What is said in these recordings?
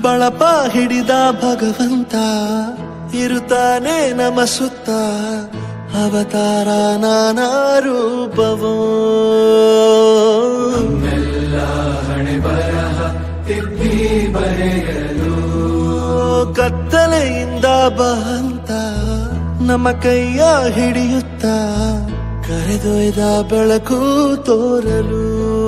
ಬಳಪ ಹಿಡಿದ ಭಗವಂತ ಇರುತ್ತಾನೆ ನಮ ಸುತ್ತ ಅವತಾರ ನಾನಾ ರೂಪವೋ ಕತ್ತಲೆಯಿಂದ ಬಹಂತ ನಮ್ಮ ಕೈಯ ಹಿಡಿಯುತ್ತ ಕರೆದೊಯ್ದ ಬೆಳಕು ತೋರಲು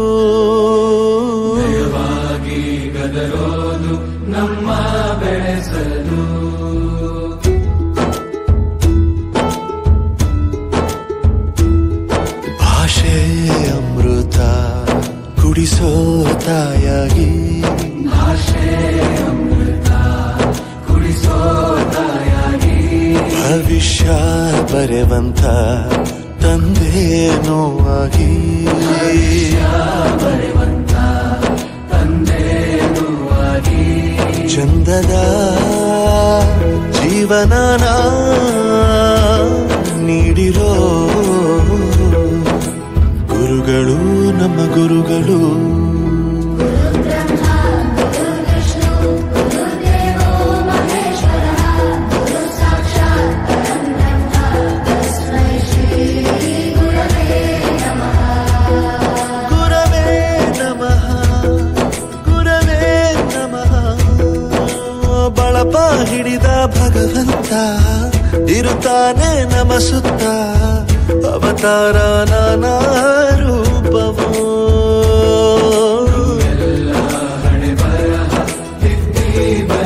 ಭಾಷೆ ಅಮೃತ ಕುಡಿಸೋ ತಾಯಾಗಿ ಭವಿಷ್ಯ ಬರೆವಂತ ತಂದೇನೋ ಆಗಿ ಚಂದದ ಜೀವನನ ನೀಡಿರೋ ಗುರುಗಳು ನಮ್ಮ ಗುರುಗಳು ಗುರವೇ ನಮಃ ಗುರವೇ ನಮಃ ಬಳಪ ಹಿಡಿದ ಭಗವಂತ ಇರುತ್ತಾನೆ ನಮ ಸುತ್ತ ಅವತಾರ ನಾನಾ ರೂಪವೋ ಬರೆ